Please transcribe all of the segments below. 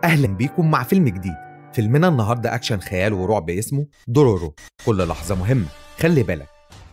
أهلا بيكم مع فيلم جديد فيلمنا النهاردة أكشن خيال ورعب اسمه دورورو كل لحظة مهمة خلي بالك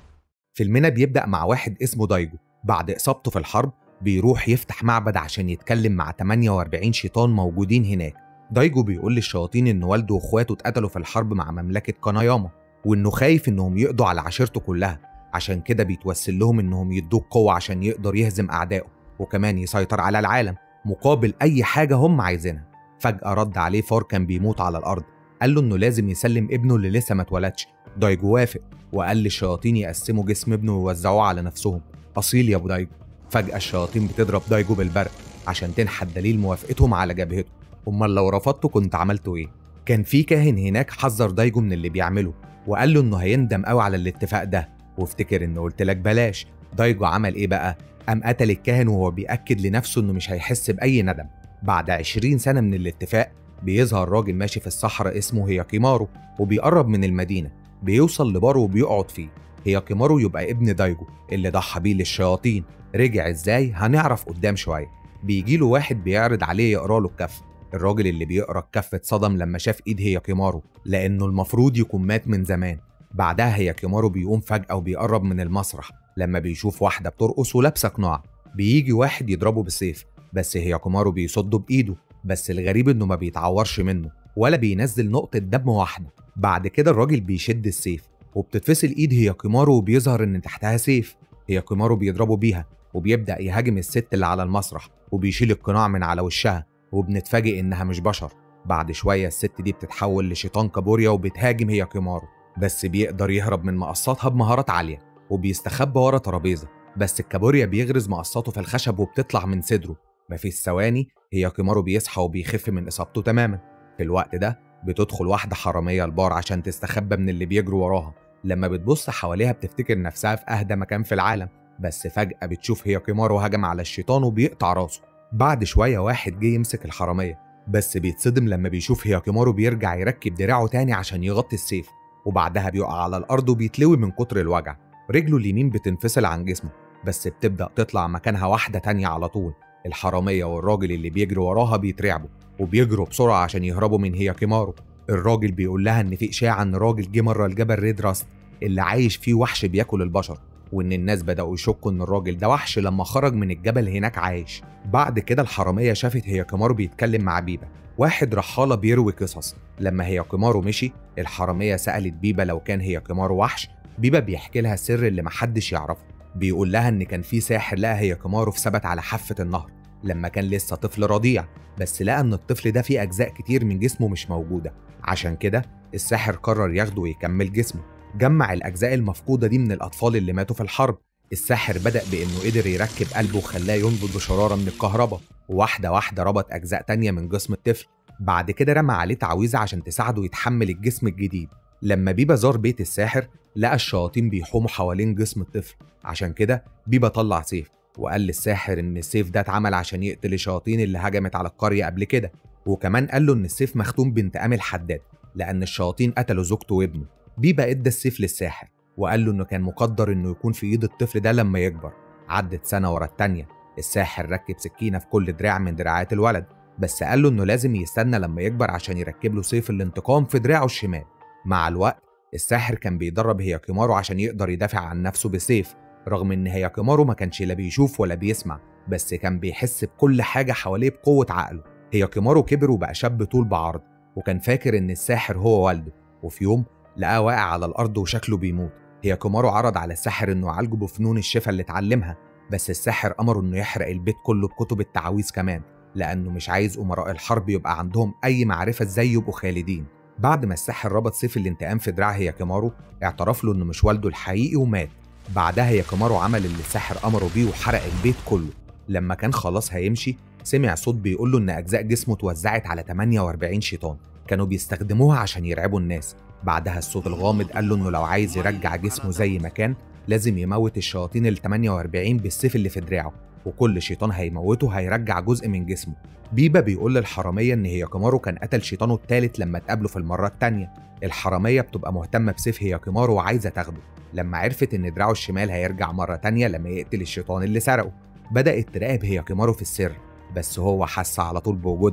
فيلمنا بيبدأ مع واحد اسمه دايجو بعد إصابته في الحرب بيروح يفتح معبد عشان يتكلم مع 48 شيطان موجودين هناك دايجو بيقول للشياطين إن والده وإخواته اتقتلوا في الحرب مع مملكة كاناياما وإنه خايف إنهم يقضوا على عشيرته كلها عشان كده بيتوسل لهم إنهم يدوه قوة عشان يقدر يهزم أعدائه وكمان يسيطر على العالم مقابل أي حاجة هم عايزينها فجأة رد عليه فار كان بيموت على الأرض قال له إنه لازم يسلم ابنه اللي لسه ما اتولدش دايجو وافق وقال للشياطين يقسموا جسم ابنه ويوزعوه على نفسهم أصيل يا أبو دايجو فجأة الشياطين بتضرب دايجو بالبرق عشان تنحت دليل موافقتهم على جبهته أمال لو رفضته كنت عملته إيه؟ كان في كاهن هناك حذر دايجو من اللي بيعمله وقال له إنه هيندم قوي على الاتفاق ده وافتكر إنه قلت لك بلاش دايجو عمل إيه بقى؟ قام قتل الكاهن وهو بيأكد لنفسه إنه مش هيحس بأي ندم بعد 20 سنة من الاتفاق بيظهر راجل ماشي في الصحراء اسمه هياكيمارو وبيقرب من المدينة بيوصل لبار وبيقعد فيه هياكيمارو يبقى ابن دايجو اللي ضحى بيه للشياطين رجع ازاي هنعرف قدام شوية بيجيله واحد بيعرض عليه يقرا له الكف الراجل اللي بيقرا الكف اتصدم لما شاف ايد هياكيمارو لانه المفروض يكون مات من زمان بعدها هياكيمارو بيقوم فجأة وبيقرب من المسرح لما بيشوف واحدة بترقص ولابسة قناع بيجي واحد يضربه بالسيف بس هياكيمارو بيصده بإيده بس الغريب إنه ما بيتعورش منه ولا بينزل نقطة دم واحدة بعد كده الراجل بيشد السيف وبتتفصل إيد هياكيمارو وبيظهر إن تحتها سيف هياكيمارو بيضربه بيها وبيبدأ يهاجم الست اللي على المسرح وبيشيل القناع من على وشها وبنتفاجئ إنها مش بشر بعد شوية الست دي بتتحول لشيطان كابوريا وبتهاجم هياكيمارو بس بيقدر يهرب من مقصاتها بمهارات عالية وبيستخبى ورا ترابيزة بس الكابوريا بيغرز مقصاته في الخشب وبتطلع من صدره مفيش ثواني هياكيمارو بيصحى وبيخف من إصابته تماما في الوقت ده بتدخل واحدة حرامية البار عشان تستخبى من اللي بيجروا وراها لما بتبص حواليها بتفتكر نفسها في أهدى مكان في العالم بس فجأة بتشوف هياكيمارو هجم على الشيطان وبيقطع راسه بعد شوية واحد جه يمسك الحرامية بس بيتصدم لما بيشوف هياكيمارو بيرجع يركب دراعه تاني عشان يغطي السيف وبعدها بيقع على الأرض وبيتلوي من كتر الوجع رجله اليمين بتنفصل عن جسمه بس بتبدأ تطلع مكانها واحدة تانية على طول الحرامية والراجل اللي بيجري وراها بيترعبوا وبيجروا بسرعة عشان يهربوا من هياكيمارو الراجل بيقول لها إن في إشاعة إن راجل جه مرة الجبل ريد راست اللي عايش فيه وحش بياكل البشر وإن الناس بدأوا يشكوا إن الراجل ده وحش لما خرج من الجبل هناك عايش بعد كده الحرامية شافت هياكيمارو بيتكلم مع بيبا واحد رحالة بيروي قصص لما هياكيمارو مشي الحرامية سألت بيبا لو كان هياكيمارو وحش بيبا بيحكي لها سر اللي محدش يعرفه بيقول لها ان كان في ساحر لقى هياكيمارو في ثبت على حافة النهر لما كان لسه طفل رضيع بس لقى ان الطفل ده فيه اجزاء كتير من جسمه مش موجودة عشان كده الساحر قرر ياخده ويكمل جسمه جمع الاجزاء المفقودة دي من الاطفال اللي ماتوا في الحرب الساحر بدأ بإنه قدر يركب قلبه وخلاه ينبض بشرارة من الكهرباء وواحدة واحدة ربط أجزاء تانية من جسم الطفل بعد كده رمى عليه تعويذة عشان تساعده يتحمل الجسم الجديد لما بيبا زار بيت الساحر لقى الشياطين بيحوموا حوالين جسم الطفل عشان كده بيبا طلع سيف وقال للساحر ان السيف ده اتعمل عشان يقتل الشياطين اللي هجمت على القرية قبل كده وكمان قال له ان السيف مختوم بانتقام الحداد لان الشياطين قتلوا زوجته وابنه بيبا ادى السيف للساحر وقال له انه كان مقدر انه يكون في ايد الطفل ده لما يكبر عدت سنة ورا التانية الساحر ركب سكينة في كل دراع من دراعات الولد بس قال له انه لازم يستنى لما يكبر عشان يركب له سيف الانتقام في دراعه الشمال مع الوقت الساحر كان بيدرب هياكيمارو عشان يقدر يدافع عن نفسه بسيف رغم ان هياكيمارو ما كانش لا بيشوف ولا بيسمع بس كان بيحس بكل حاجة حواليه بقوة عقله هياكيمارو كبر وبقى شاب طول بعرض وكان فاكر ان الساحر هو والده وفي يوم لقاه واقع على الارض وشكله بيموت هياكيمارو عرض على الساحر انه يعالجه بفنون الشفا اللي اتعلمها بس الساحر امره انه يحرق البيت كله بكتب التعاويذ كمان لانه مش عايز امراء الحرب يبقى عندهم اي معرفه ازاي يبقوا خالدين بعد ما الساحر ربط سيف الانتقام في دراع هياكيمارو اعترف له انه مش والده الحقيقي ومات بعدها هياكيمارو عمل اللي الساحر امره بيه وحرق البيت كله لما كان خلاص هيمشي سمع صوت بيقول له ان اجزاء جسمه اتوزعت على 48 شيطان كانوا بيستخدموها عشان يرعبوا الناس بعدها الصوت الغامض قال له انه لو عايز يرجع جسمه زي ما كان لازم يموت الشياطين ال 48 بالسيف اللي في دراعه وكل شيطان هيموته هيرجع جزء من جسمه بيبا بيقول للحرامية إن هياكيمارو كان قتل شيطانه التالت لما اتقابلوا في المرة التانية الحرامية بتبقى مهتمة بسيف هياكيمارو وعايزة تاخده لما عرفت إن دراعه الشمال هيرجع مرة تانية لما يقتل الشيطان اللي سرقه بدأت تراقب هياكيمارو في السر بس هو حس على طول بوجودها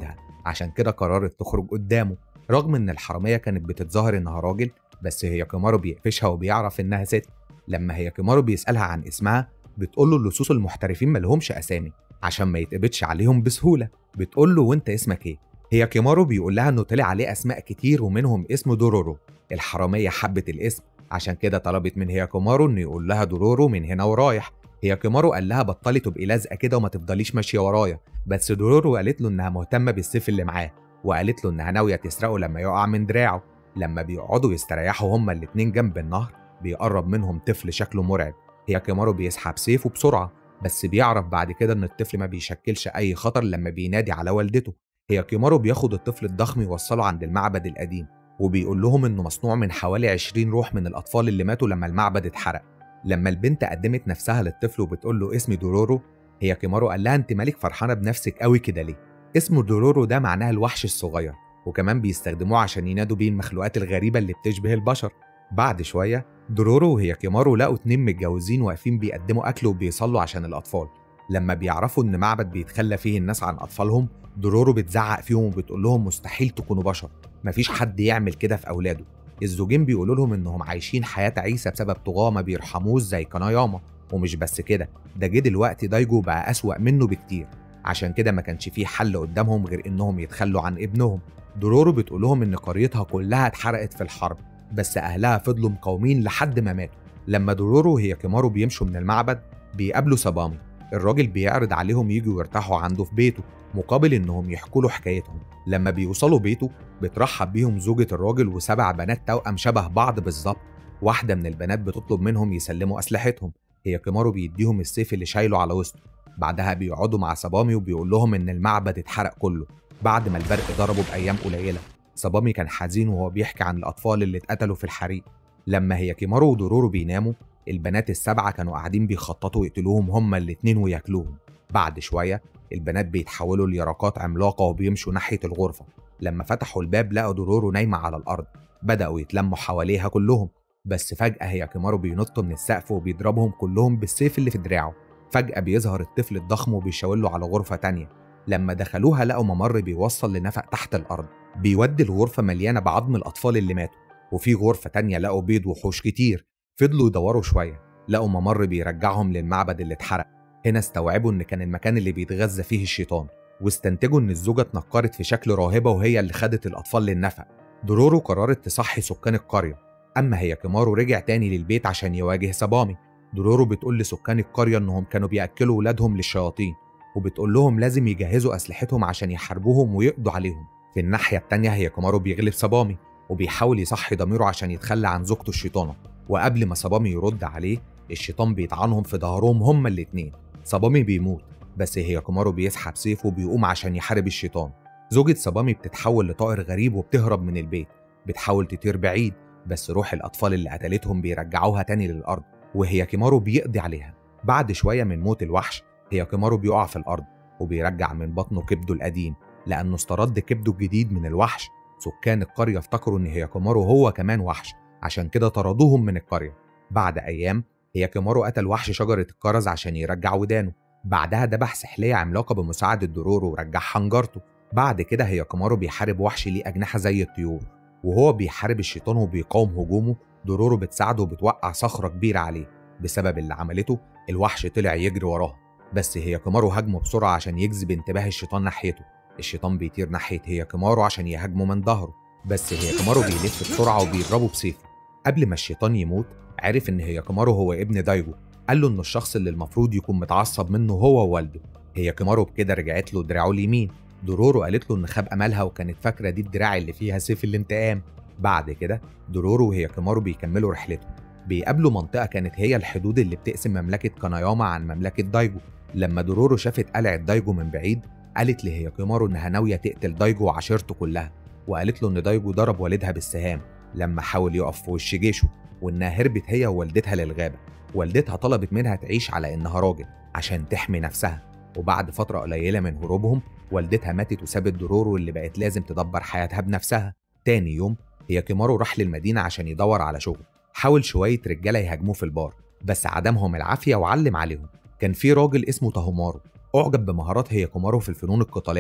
عشان كده قررت تخرج قدامه رغم ان الحرامية كانت بتتظاهر انها راجل بس هي كيمارو بيقفشها وبيعرف انها ست لما هي كيمارو بيسألها عن اسمها بتقول له اللصوص المحترفين ملهمش اسامي عشان ما يتقبضش عليهم بسهولة بتقول له وانت اسمك ايه هي كيمارو بيقول لها انه طلع عليه اسماء كتير ومنهم اسمه دورورو الحرامية حبت الاسم عشان كده طلبت من هي كيمارو انه يقول لها دورورو من هنا ورايح هي كيمارو قال لها بطلي تبقي لازقه كده وما تفضليش ماشيه ورايا بس دورورو قالت له انها مهتمه بالسيف اللي معاه وقالت له انها ناويه تسرقه لما يقع من دراعه لما بيقعدوا يستريحوا هما الاتنين جنب النهر بيقرب منهم طفل شكله مرعب هي كيمارو بيسحب سيفه بسرعه بس بيعرف بعد كده ان الطفل ما بيشكلش اي خطر لما بينادي على والدته هي كيمارو بياخد الطفل الضخم يوصله عند المعبد القديم وبيقول لهم انه مصنوع من حوالي 20 روح من الاطفال اللي ماتوا لما المعبد اتحرق لما البنت قدمت نفسها للطفل وبتقول له اسمي دورورو هي كيمارو قال لها انت مالك فرحانه بنفسك قوي كده ليه اسمه دورورو ده معناها الوحش الصغير وكمان بيستخدموه عشان ينادوا بيه المخلوقات الغريبه اللي بتشبه البشر بعد شويه دورورو وهي كيمارو لقوا اتنين متجوزين واقفين بيقدموا اكل وبيصلوا عشان الاطفال لما بيعرفوا ان معبد بيتخلى فيه الناس عن اطفالهم دورورو بتزعق فيهم وبتقول لهم مستحيل تكونوا بشر مفيش حد يعمل كده في اولاده الزوجين بيقولوا لهم انهم عايشين حياه عيسى بسبب طغاه ما بيرحموش زي كاناياما ومش بس كده ده جه دلوقتي دايجو بقى اسوأ منه بكتير عشان كده ما كانش فيه حل قدامهم غير انهم يتخلوا عن ابنهم دورورو بتقول لهم ان قريتها كلها اتحرقت في الحرب بس اهلها فضلوا مقاومين لحد ما ماتوا لما دورورو وهي كيمارو بيمشوا من المعبد بيقابلوا سابامي الراجل بيعرض عليهم يجوا يرتاحوا عنده في بيته مقابل انهم يحكوا له حكايتهم لما بيوصلوا بيته بترحب بيهم زوجة الراجل وسبع بنات توأم شبه بعض بالظبط واحدة من البنات بتطلب منهم يسلموا أسلحتهم هي كيمارو بيديهم السيف اللي شايله على وسطه بعدها بيقعدوا مع صبامي وبيقول لهم إن المعبد اتحرق كله بعد ما البرق ضربه بأيام قليلة صبامي كان حزين وهو بيحكي عن الأطفال اللي اتقتلوا في الحريق لما هي كيمارو ودورورو بيناموا البنات السبعة كانوا قاعدين بيخططوا يقتلوهم هما الاتنين وياكلوهم بعد شوية البنات بيتحولوا ليرقات عملاقة وبيمشوا ناحية الغرفة لما فتحوا الباب لقوا دورورو نايمة على الأرض بدأوا يتلموا حواليها كلهم بس فجأة هي كيمارو بينط من السقف وبيضربهم كلهم بالسيف اللي في دراعه فجأة بيظهر الطفل الضخم وبيشاور على غرفة تانية لما دخلوها لقوا ممر بيوصل لنفق تحت الأرض بيودي الغرفة مليانة بعظم الأطفال اللي ماتوا وفي غرفة تانية لقوا بيض وحوش كتير فضلوا يدوروا شوية لقوا ممر بيرجعهم للمعبد اللي اتحرق هنا استوعبوا إن كان المكان اللي بيتغذى فيه الشيطان واستنتجوا إن الزوجة اتنكرت في شكل راهبة وهي اللي خدت الأطفال للنفق دورورو قررت تصحي سكان القرية أما هي كيمارو رجع تاني للبيت عشان يواجه سبامي دورورو بتقول لسكان القرية إنهم كانوا بيأكلوا ولادهم للشياطين وبتقول لهم لازم يجهزوا أسلحتهم عشان يحاربوهم ويقضوا عليهم في الناحية التانية هي كيمارو بيغلب سبامي وبيحاول يصحي ضميره عشان يتخلى عن زوجته الشيطانة وقبل ما صبامي يرد عليه الشيطان بيطعنهم في ظهرهم هما الاتنين صبامي بيموت بس هي كومارو بيسحب سيفه وبيقوم عشان يحارب الشيطان زوجة صبامي بتتحول لطائر غريب وبتهرب من البيت بتحاول تطير بعيد بس روح الأطفال اللي قتلتهم بيرجعوها تاني للأرض وهي كيمارو بيقضي عليها بعد شوية من موت الوحش هي كيمارو بيقع في الأرض وبيرجع من بطنه كبده القديم لأنه استرد كبده الجديد من الوحش سكان القرية افتكروا إن هي كيمارو هو كمان وحش عشان كده طردوهم من القرية بعد أيام هي كيمارو قتل وحش شجرة الكرز عشان يرجع ودانه بعدها ذبح سحلية عملاقة بمساعدة دورورو ورجع حنجرته بعد كده هي كيمارو بيحارب وحش ليه أجنحة زي الطيور وهو بيحارب الشيطان وبيقاوم هجومه دورورو بتساعده وبتوقع صخرة كبيرة عليه بسبب اللي عملته الوحش طلع يجري وراها بس هي كيمارو هاجمه بسرعة عشان يجذب انتباه الشيطان ناحيته الشيطان بيطير ناحية هي كيمارو عشان يهاجمه من ظهره بس هي كيمارو بيلف بسرعة وبيضربه بسيفه قبل ما الشيطان يموت عرف ان هي كيمارو هو ابن دايجو قال له انه الشخص اللي المفروض يكون متعصب منه هو ووالده هي كيمارو بكده رجعت له دراعه اليمين دورورو قالت له ان خاب املها وكانت فاكره دي الدراع اللي فيها سيف الانتقام بعد كده دورورو وهي كيمارو بيكملوا رحلتهم بيقابلوا منطقه كانت هي الحدود اللي بتقسم مملكه كاناياما عن مملكه دايجو لما دورورو شافت قلعه دايجو من بعيد قالت لهي كيمارو انها ناويه تقتل دايجو وعشيرته كلها وقالت له ان دايجو ضرب والدها بالسهام لما حاول يقف في وش جيشه وانها هربت هي ووالدتها للغابه والدتها طلبت منها تعيش على انها راجل عشان تحمي نفسها وبعد فتره قليله من هروبهم والدتها ماتت وسابت دورورو اللي بقت لازم تدبر حياتها بنفسها تاني يوم هي كيمارو راح للمدينه عشان يدور على شغل حاول شويه رجاله يهاجموه في البار بس عدمهم العافيه وعلم عليهم كان في راجل اسمه تاهومارو اعجب بمهارات هي كومارو في الفنون القتاليه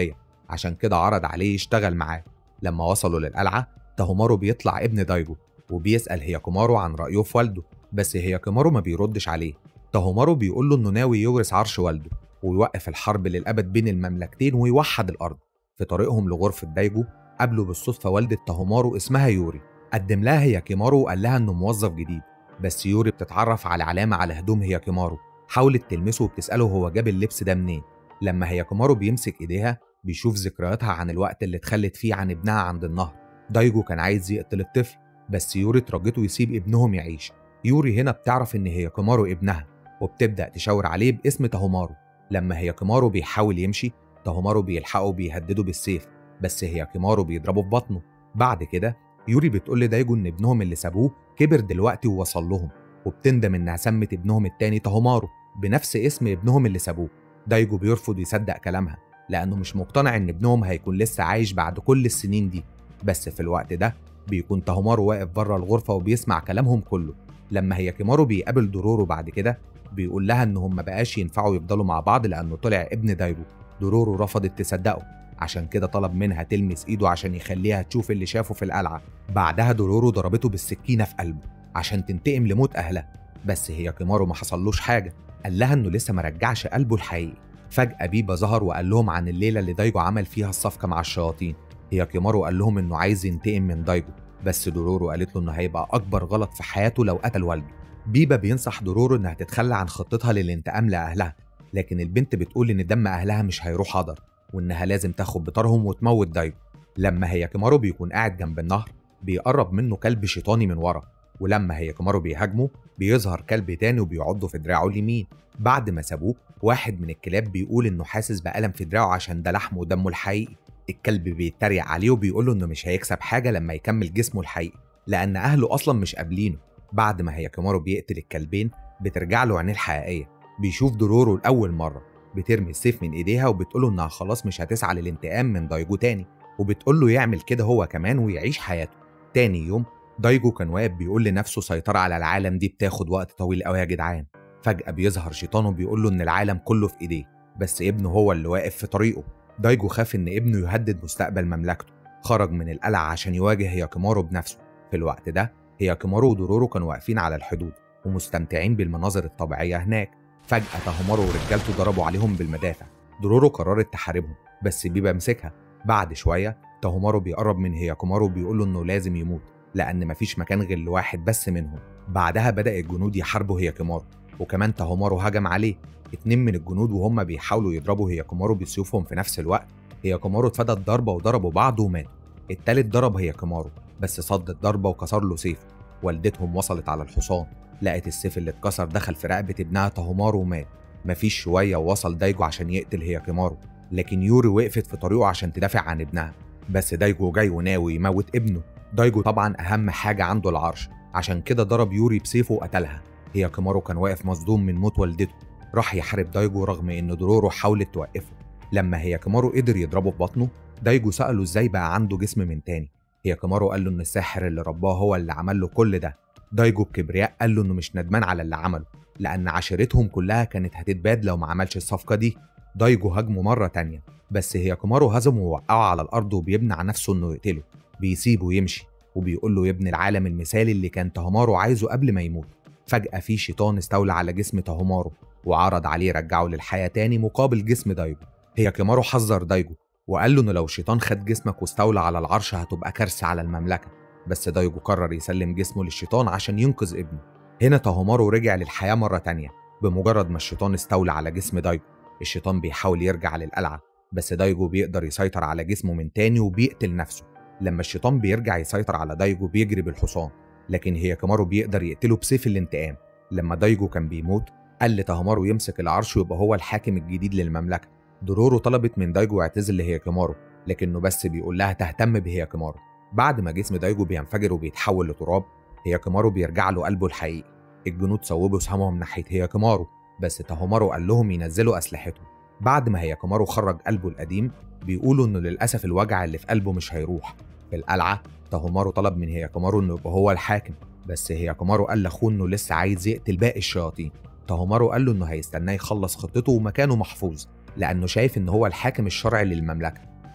عشان كده عرض عليه يشتغل معاه لما وصلوا للقلعة تاهومارو بيطلع ابن دايجو وبيسأل هياكيمارو عن رأيه في والده بس هياكيمارو ما بيردش عليه تاهومارو بيقول له انه ناوي يورث عرش والده ويوقف الحرب للأبد بين المملكتين ويوحد الأرض في طريقهم لغرفة دايجو قابلوا بالصدفة والدة تاهومارو اسمها يوري قدم لها هياكيمارو وقال لها انه موظف جديد بس يوري بتتعرف على علامة على هدوم هياكيمارو حاولت تلمسه وبتسأله هو جاب اللبس ده منين لما هياكيمارو بيمسك ايديها بيشوف ذكرياتها عن الوقت اللي اتخلت فيه عن ابنها عند النهر دايجو كان عايز يقتل الطفل بس يوري ترجته يسيب ابنهم يعيش يوري هنا بتعرف ان هياكيمارو ابنها وبتبدأ تشاور عليه باسم تاهومارو لما هياكيمارو بيحاول يمشي تاهومارو بيلحقه وبيهدده بالسيف بس هياكيمارو بيضربه في بطنه بعد كده يوري بتقول لدايجو ان ابنهم اللي سابوه كبر دلوقتي ووصل لهم وبتندم انها سمت ابنهم التاني تاهومارو بنفس اسم ابنهم اللي سابوه دايجو بيرفض يصدق كلامها لانه مش مقتنع ان ابنهم هيكون لسه عايش بعد كل السنين دي بس في الوقت ده بيكون تاهومارو واقف بره الغرفه وبيسمع كلامهم كله لما هياكيمارو بيقابل دورورو بعد كده بيقول لها انهم ما بقاش ينفعوا يفضلوا مع بعض لانه طلع ابن دايجو دورورو رفضت تصدقه عشان كده طلب منها تلمس ايده عشان يخليها تشوف اللي شافه في القلعه بعدها دورورو ضربته بالسكينه في قلبه عشان تنتقم لموت اهلها بس هي كيمارو ما حصلوش حاجه قال لها انه لسه ما رجعش قلبه الحقيقي فجاه بيبا ظهر وقال لهم عن الليله اللي دايجو عمل فيها الصفقه مع الشياطين هي كيمارو قال لهم انه عايز ينتقم من دايجو بس دورورو قالت له انه هيبقى اكبر غلط في حياته لو قتل والده بيبا بينصح دورورو انها تتخلى عن خطتها للانتقام لاهلها لكن البنت بتقول ان دم اهلها مش هيروح هدر وانها لازم تاخد بطارهم وتموت دايجو لما هي كيمارو بيكون قاعد جنب النهر بيقرب منه كلب شيطاني من ورا ولما هي كيمارو بيهاجمه بيظهر كلب تاني وبيعضه في دراعه اليمين بعد ما سابوه واحد من الكلاب بيقول انه حاسس بألم في دراعه عشان ده لحمه ودمه الحقيقي الكلب بيتريق عليه وبيقول له انه مش هيكسب حاجه لما يكمل جسمه الحقيقي لان اهله اصلا مش قابلينه بعد ما هي كيمارو بيقتل الكلبين بترجع له عينيه الحقيقيه بيشوف دورورو لاول مره بترمي السيف من ايديها وبتقوله انها خلاص مش هتسعى للانتقام من دايجو تاني وبتقول له يعمل كده هو كمان ويعيش حياته تاني يوم دايجو كان واقف بيقول لنفسه سيطرة على العالم دي بتاخد وقت طويل قوي يا جدعان فجأة بيظهر شيطان وبيقول له إن العالم كله في إيديه بس ابنه هو اللي واقف في طريقه دايجو خاف إن ابنه يهدد مستقبل مملكته خرج من القلعة عشان يواجه هياكيمارو بنفسه في الوقت ده هياكيمارو ودورورو كانوا واقفين على الحدود ومستمتعين بالمناظر الطبيعية هناك فجأة تاهومارو ورجالته ضربوا عليهم بالمدافع دورورو قررت تحاربهم بس بيبا مسكها بعد شوية تاهومارو بيقرب من هياكيمارو وبيقول له إنه لازم يموت لأن مفيش مكان غير لواحد بس منهم بعدها بدأ الجنود يحاربوا هياكيمارو وكمان تاهومارو هجم عليه اتنين من الجنود وهم بيحاولوا يضربوا هياكيمارو بسيوفهم في نفس الوقت هياكيمارو اتفادى الضربة وضربوا بعض وماتوا التالت ضرب هياكيمارو بس صد الضربة وكسر له سيفه والدتهم وصلت على الحصان لقت السيف اللي اتكسر دخل في رقبة ابنها تاهومارو ومات مفيش شوية ووصل دايجو عشان يقتل هياكيمارو لكن يوري وقفت في طريقه عشان تدافع عن ابنها بس دايجو جاي وناوي يموت ابنه دايجو طبعا أهم حاجة عنده العرش عشان كده ضرب يوري بسيفه وقتلها هياكيمارو كان واقف مصدوم من موت والدته راح يحارب دايجو رغم ان دورورو حاولت توقفه لما هياكيمارو قدر يضربه في بطنه دايجو سأله ازاي بقى عنده جسم من تاني هياكيمارو قال له ان الساحر اللي رباه هو اللي عمل له كل ده دايجو بكبرياء قال له انه مش ندمان على اللي عمله لان عشيرتهم كلها كانت هتتباد لو ما عملش الصفقه دي دايجو هاجمه مره تانية بس هياكيمارو هزمه ووقعه على الارض وبيمنع نفسه انه يقتله بيسيبه يمشي وبيقول له يبني العالم المثالي اللي كان تاهومارو عايزه قبل ما يموت فجأة في شيطان استولى على جسم تاهومارو وعرض عليه يرجعه للحياة تاني مقابل جسم دايجو هياكيمارو حذر دايجو وقال له انه لو شيطان خد جسمك واستولى على العرش هتبقى كارثة على المملكة بس دايجو قرر يسلم جسمه للشيطان عشان ينقذ ابنه هنا تاهومارو رجع للحياة مرة تانية بمجرد ما الشيطان استولى على جسم دايجو الشيطان بيحاول يرجع للقلعة بس دايجو بيقدر يسيطر على جسمه من تاني وبيقتل نفسه لما الشيطان بيرجع يسيطر على دايجو بيجري بالحصان لكن هياكيمارو بيقدر يقتله بسيف الانتقام لما دايجو كان بيموت قال لتاهومارو يمسك العرش ويبقى هو الحاكم الجديد للمملكة دورورو طلبت من دايجو يعتذر لهياكيمارو لكنه بس بيقول لها تهتم بهياكيمارو بعد ما جسم دايجو بينفجر وبيتحول لتراب هياكيمارو بيرجع له قلبه الحقيقي الجنود صوبوا سهامهم ناحية هياكيمارو بس تاهومارو قال لهم ينزلوا أسلحتهم بعد ما هياكيمارو خرج قلبه القديم بيقولوا انه للاسف الوجع اللي في قلبه مش هيروح في القلعه تاهومارو طلب من هياكيمارو انه يبقى هو الحاكم بس هياكيمارو قال لاخوه انه لسه عايز يقتل باقي الشياطين تاهومارو قال له انه هيستناه يخلص خطته ومكانه محفوظ لانه شايف ان هو الحاكم الشرعي للمملكه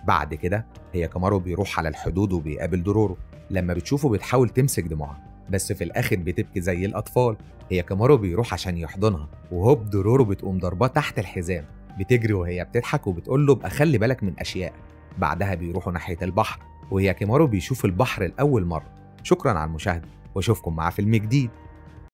بعد كده هي كامارو بيروح على الحدود وبيقابل دورورو لما بتشوفه بتحاول تمسك دموعها بس في الآخر بتبكي زي الأطفال هي كامارو بيروح عشان يحضنها وهوب دورورو بتقوم ضرباه تحت الحزام بتجري وهي بتضحك وبتقول له بقى خلي بالك من أشياء بعدها بيروحوا ناحية البحر وهي كامارو بيشوف البحر لأول مرة شكرا على المشاهدة واشوفكم مع فيلم جديد